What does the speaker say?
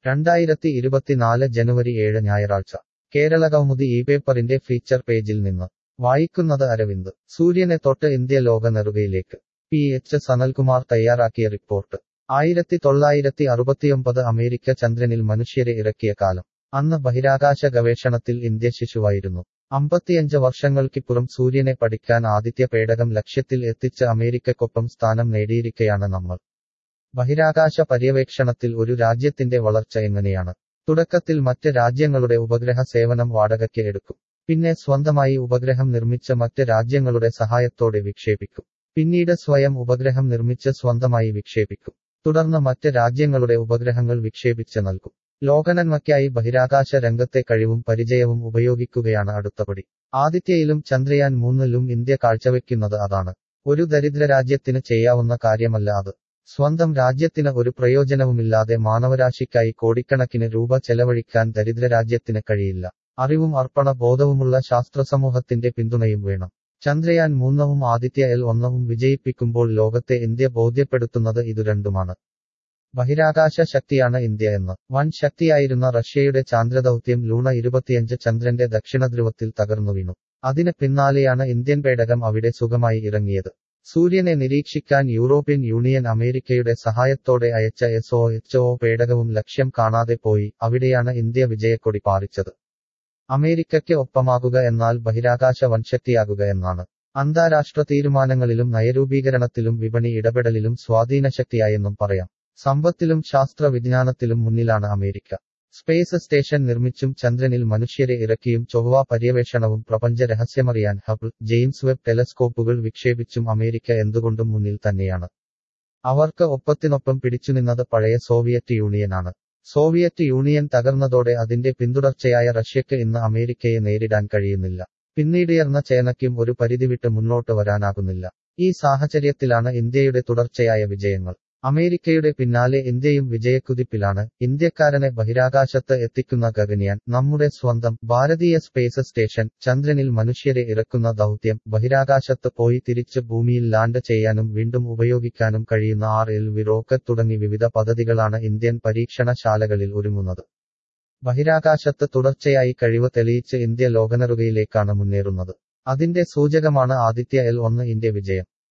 രണ്ടായിരത്തി ഇരുപത്തിനാല് ജനുവരി ഏഴ് ഞായറാഴ്ച കേരളകൗമുദി ഈ പേപ്പറിന്റെ ഫീച്ചർ പേജിൽ നിന്ന് വായിക്കുന്നത് അരവിന്ദ് സൂര്യനെ തൊട്ട് ഇന്ത്യ ലോക നെറുകയിലേക്ക് പി എച്ച് സനൽകുമാർ തയ്യാറാക്കിയ റിപ്പോർട്ട് ആയിരത്തി തൊള്ളായിരത്തി അറുപത്തിയൊമ്പത് അമേരിക്ക ചന്ദ്രനിൽ മനുഷ്യരെ ഇറക്കിയ കാലം അന്ന് ബഹിരാകാശ ഗവേഷണത്തിൽ ഇന്ത്യ ശിശുവായിരുന്നു അമ്പത്തിയഞ്ച് വർഷങ്ങൾക്കിപ്പുറം സൂര്യനെ പഠിക്കാൻ ആദിത്യ പേടകം ലക്ഷ്യത്തിൽ എത്തിച്ച് അമേരിക്കക്കൊപ്പം സ്ഥാനം നേടിയിരിക്കെയാണ് നമ്മൾ ബഹിരാകാശ പര്യവേക്ഷണത്തിൽ ഒരു രാജ്യത്തിന്റെ വളർച്ച എങ്ങനെയാണ് തുടക്കത്തിൽ മറ്റ് രാജ്യങ്ങളുടെ ഉപഗ്രഹ സേവനം വാടകയ്ക്ക് എടുക്കും പിന്നെ സ്വന്തമായി ഉപഗ്രഹം നിർമ്മിച്ച് മറ്റ് രാജ്യങ്ങളുടെ സഹായത്തോടെ വിക്ഷേപിക്കും പിന്നീട് സ്വയം ഉപഗ്രഹം നിർമ്മിച്ച് സ്വന്തമായി വിക്ഷേപിക്കും തുടർന്ന് മറ്റ് രാജ്യങ്ങളുടെ ഉപഗ്രഹങ്ങൾ വിക്ഷേപിച്ച് നൽകും ലോകനന്മയ്ക്കായി ബഹിരാകാശ രംഗത്തെ കഴിവും പരിചയവും ഉപയോഗിക്കുകയാണ് അടുത്തപടി ആദിത്യയിലും ചന്ദ്രയാൻ മൂന്നിലും ഇന്ത്യ കാഴ്ചവെക്കുന്നത് അതാണ് ഒരു ദരിദ്ര രാജ്യത്തിന് ചെയ്യാവുന്ന കാര്യമല്ല അത് സ്വന്തം രാജ്യത്തിന് ഒരു പ്രയോജനവുമില്ലാതെ മാനവരാശിക്കായി കോടിക്കണക്കിന് രൂപ ചെലവഴിക്കാൻ ദരിദ്ര രാജ്യത്തിന് കഴിയില്ല അറിവും അർപ്പണ ബോധവുമുള്ള ശാസ്ത്രസമൂഹത്തിന്റെ പിന്തുണയും വേണം ചന്ദ്രയാൻ മൂന്നവും ആദിത്യ എൽ ഒന്നവും വിജയിപ്പിക്കുമ്പോൾ ലോകത്തെ ഇന്ത്യ ബോധ്യപ്പെടുത്തുന്നത് ഇതു രണ്ടുമാണ് ബഹിരാകാശ ശക്തിയാണ് ഇന്ത്യ എന്ന് വൻ ശക്തിയായിരുന്ന റഷ്യയുടെ ചാന്ദ്രദൗത്യം ലൂണ ഇരുപത്തിയഞ്ച് ചന്ദ്രന്റെ ദക്ഷിണധ്രുവത്തിൽ തകർന്നു വീണു അതിന് പിന്നാലെയാണ് ഇന്ത്യൻ പേടകം അവിടെ സുഖമായി ഇറങ്ങിയത് സൂര്യനെ നിരീക്ഷിക്കാൻ യൂറോപ്യൻ യൂണിയൻ അമേരിക്കയുടെ സഹായത്തോടെ അയച്ച എസ് ഒ എച്ച് ഒ പേടകവും ലക്ഷ്യം കാണാതെ പോയി അവിടെയാണ് ഇന്ത്യ വിജയക്കൊടി പാറിച്ചത് അമേരിക്കയ്ക്ക് ഒപ്പമാകുക എന്നാൽ ബഹിരാകാശ വൻശക്തിയാകുക എന്നാണ് അന്താരാഷ്ട്ര തീരുമാനങ്ങളിലും നയരൂപീകരണത്തിലും വിപണി ഇടപെടലിലും സ്വാധീനശക്തിയായെന്നും പറയാം സമ്പത്തിലും ശാസ്ത്ര വിജ്ഞാനത്തിലും മുന്നിലാണ് അമേരിക്ക സ്പേസ് സ്റ്റേഷൻ നിർമ്മിച്ചും ചന്ദ്രനിൽ മനുഷ്യരെ ഇറക്കിയും ചൊവ്വ പര്യവേഷണവും പ്രപഞ്ച രഹസ്യമറിയാൻ ഹബിൾ ജെയിംസ് വെബ് ടെലസ്കോപ്പുകൾ വിക്ഷേപിച്ചും അമേരിക്ക എന്തുകൊണ്ടും മുന്നിൽ തന്നെയാണ് അവർക്ക് ഒപ്പത്തിനൊപ്പം പിടിച്ചുനിന്നത് പഴയ സോവിയറ്റ് യൂണിയനാണ് സോവിയറ്റ് യൂണിയൻ തകർന്നതോടെ അതിന്റെ പിന്തുടർച്ചയായ റഷ്യക്ക് ഇന്ന് അമേരിക്കയെ നേരിടാൻ കഴിയുന്നില്ല പിന്നീടുയർന്ന ചേനയ്ക്കും ഒരു പരിധിവിട്ട് മുന്നോട്ട് വരാനാകുന്നില്ല ഈ സാഹചര്യത്തിലാണ് ഇന്ത്യയുടെ തുടർച്ചയായ വിജയങ്ങൾ അമേരിക്കയുടെ പിന്നാലെ ഇന്ത്യയും വിജയക്കുതിപ്പിലാണ് ഇന്ത്യക്കാരനെ ബഹിരാകാശത്ത് എത്തിക്കുന്ന ഗഗനിയാൻ നമ്മുടെ സ്വന്തം ഭാരതീയ സ്പേസ് സ്റ്റേഷൻ ചന്ദ്രനിൽ മനുഷ്യരെ ഇറക്കുന്ന ദൗത്യം ബഹിരാകാശത്ത് പോയി തിരിച്ച് ഭൂമിയിൽ ലാൻഡ് ചെയ്യാനും വീണ്ടും ഉപയോഗിക്കാനും കഴിയുന്ന ആർ എൽ വി റോക്കറ്റ് തുടങ്ങി വിവിധ പദ്ധതികളാണ് ഇന്ത്യൻ പരീക്ഷണശാലകളിൽ ഒരുങ്ങുന്നത് ബഹിരാകാശത്ത് തുടർച്ചയായി കഴിവ് തെളിയിച്ച് ഇന്ത്യ ലോകനെറുകയിലേക്കാണ് മുന്നേറുന്നത് അതിന്റെ സൂചകമാണ് ആദിത്യ എൽ ഒന്ന് ഇന്ത്യ വിജയം